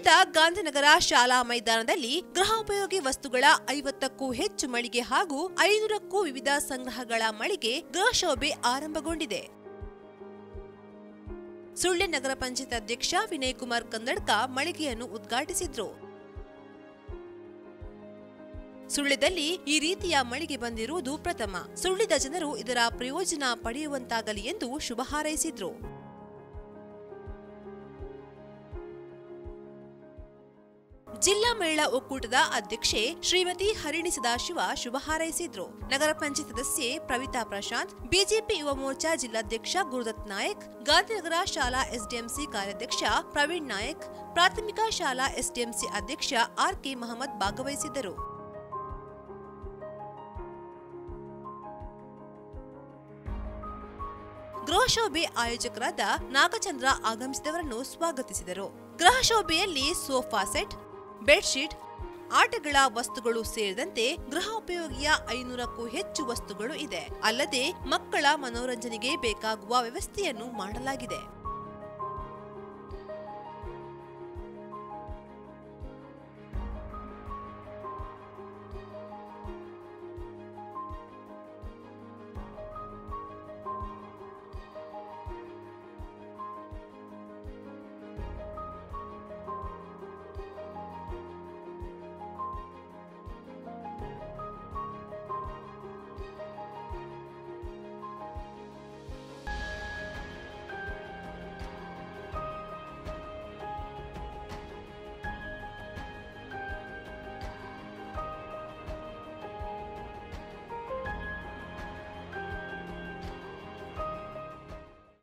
ಸುಳ್ಯದ ಗಾಂಧಿನಗರ ಶಾಲಾ ಮೈದಾನದಲ್ಲಿ ಗೃಹೋಪಯೋಗಿ ವಸ್ತುಗಳ ಐವತ್ತಕ್ಕೂ ಹೆಚ್ಚು ಮಳಿಗೆ ಹಾಗೂ ಐನೂರಕ್ಕೂ ವಿವಿಧ ಸಂಗ್ರಹಗಳ ಮಳಿಗೆ ಗೃಹಶೋಭೆ ಆರಂಭಗೊಂಡಿದೆ ಸುಳ್ಯ ನಗರ ಪಂಚಾಯತ್ ಅಧ್ಯಕ್ಷ ವಿನಯ್ ಕುಮಾರ್ ಕನ್ನಡ್ಕ ಮಳಿಗೆಯನ್ನು ಉದ್ಘಾಟಿಸಿದ್ರು ಸುಳ್ಯದಲ್ಲಿ ಈ ರೀತಿಯ ಮಳಿಗೆ ಬಂದಿರುವುದು ಪ್ರಥಮ ಸುಳ್ಯದ ಜನರು ಇದರ ಪ್ರಯೋಜನ ಪಡೆಯುವಂತಾಗಲಿ ಎಂದು ಶುಭ ಹಾರೈಸಿದ್ರು ಜಿಲ್ಲಾ ಮಹಿಳಾ ಒಕ್ಕೂಟದ ಅಧ್ಯಕ್ಷೆ ಶ್ರೀಮತಿ ಹರಿಣಿ ಸದಾಶಿವ ಶುಭ ಹಾರೈಸಿದ್ರು ನಗರ ಪಂಚಾಯತ್ ಸದಸ್ಯೆ ಪ್ರವಿತಾ ಪ್ರಶಾಂತ್ ಬಿಜೆಪಿ ಯುವ ಮೋರ್ಚಾ ಜಿಲ್ಲಾಧ್ಯಕ್ಷ ಗುರುದತ್ ನಾಯಕ್ ಗಾಂಧಿನಗರ ಶಾಲಾ ಎಸ್ಡಿಎಂಸಿ ಕಾರ್ಯಾಧ್ಯಕ್ಷ ಪ್ರವೀಣ್ ನಾಯಕ್ ಪ್ರಾಥಮಿಕ ಶಾಲಾ ಎಸ್ಡಿಎಂಸಿ ಅಧ್ಯಕ್ಷ ಆರ್ ಕೆ ಮಹಮ್ಮದ್ ಭಾಗವಹಿಸಿದ್ದರು ಗೃಹಶೋಭೆ ಆಯೋಜಕರಾದ ನಾಗಚಂದ್ರ ಆಗಮಿಸಿದವರನ್ನು ಸ್ವಾಗತಿಸಿದರು ಗೃಹಶೋಭೆಯಲ್ಲಿ ಸೋಫಾ ಸೆಟ್ ಬೆಡ್ಶೀಟ್ ಆಟಗಳ ವಸ್ತುಗಳು ಸೇರಿದಂತೆ ಗೃಹೋಪಯೋಗಿಯ ಐನೂರಕ್ಕೂ ಹೆಚ್ಚು ವಸ್ತುಗಳು ಇದೆ ಅಲ್ಲದೆ ಮಕ್ಕಳ ಮನೋರಂಜನೆಗೆ ಬೇಕಾಗುವ ವ್ಯವಸ್ಥೆಯನ್ನು ಮಾಡಲಾಗಿದೆ